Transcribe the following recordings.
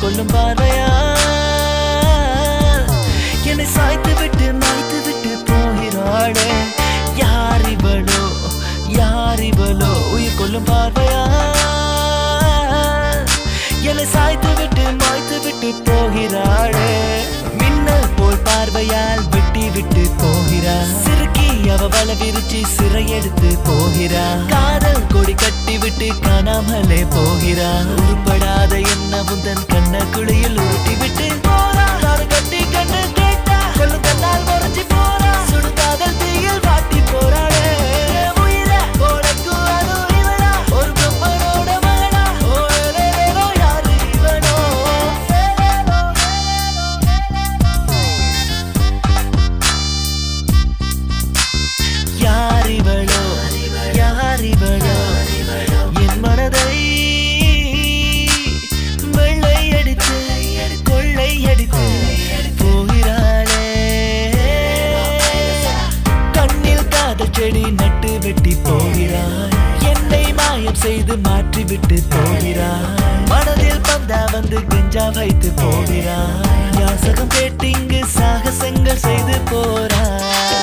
கொள்ளும் பார்வையா என்னை சாய்த்து விட்டு மாய்த்து விட்டு போகிறாளே யார் இவளோ யார் இவளோ உயிர் கொள்ளும் பார்வையா என்னை சாய்த்து விட்டு மாய்த்து விட்டு போகிறாளே மின்னல் போல் பார்வையால் வெட்டி விட்டு போகிறாள் சிறுக்கி அவ வள விரிச்சு சிறை எடுத்து போகிறா காதல் கொடி கட்டி விட்டு காணாமலே போகிறா உருப்படாத என்ன உந்தன் கண்ண குழியில் உருட்டி விட்டு போறா தாரு கட்டி கண்ணு கேட்டா கொல்லும் கண்ணால் முறைஞ்சி போறா சுடு காதல் தீயில் வாட்டி போறாளே உயிரை போடக்கும் அது இவளா ஒரு பிரம்மனோட மகனா ஓரேரோ யாரு இவனோ யார் இவளோ யார் இவளோ என் மனதை வெள்ளை அடித்து கொள்ளை அடித்து போகிறாளே கண்ணில் காதல் செடி நட்டு வெட்டி போகிறாள் என்னை மாயம் செய்து மாற்றி விட்டு போகிறாள் மனதில் பந்தா வந்து கெஞ்சா வைத்து போகிறாள் யாசகம் கேட்டு இங்கு சாகசங்கள் செய்து போறாள்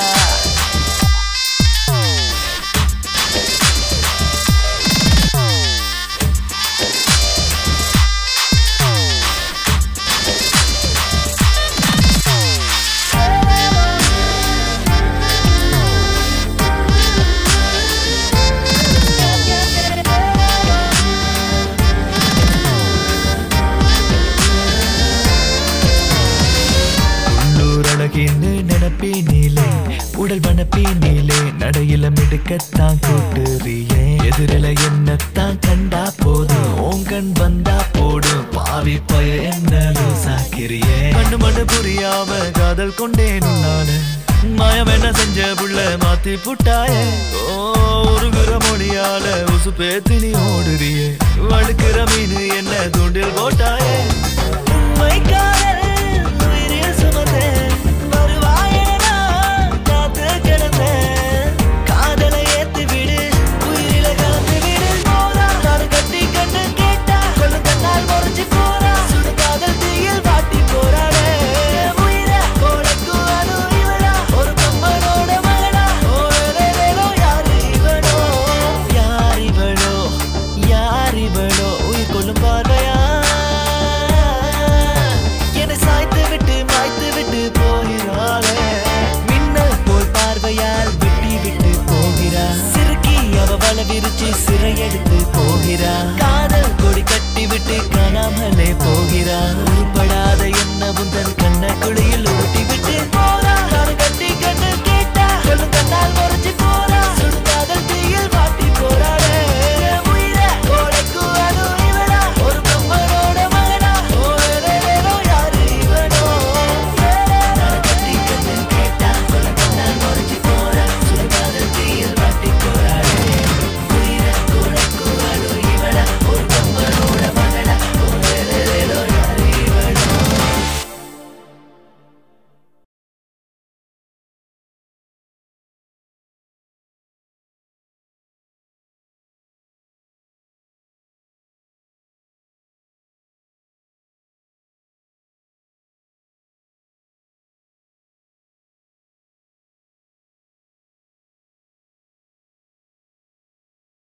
உள்ளூர் அழகின்னு நினப்பினிலே உடல் வனப்பினிலே நடையில மிடுக்கத்தான் கூட்டுறியே எதிரில என்னத்தான் கண்டா போதும் ஓங்கண் வந்தா போடும் பாவி பய என்ன லூசாக்கிறியே கண்ணு மண்ணு புரியாம காதல் கொண்டேன் உன்னால மாயம் என்ன செஞ்ச புள்ள மாத்தி புட்டாயே ஓ ஒரு மொழியால உசு பேத்து நீ ஓடுறியே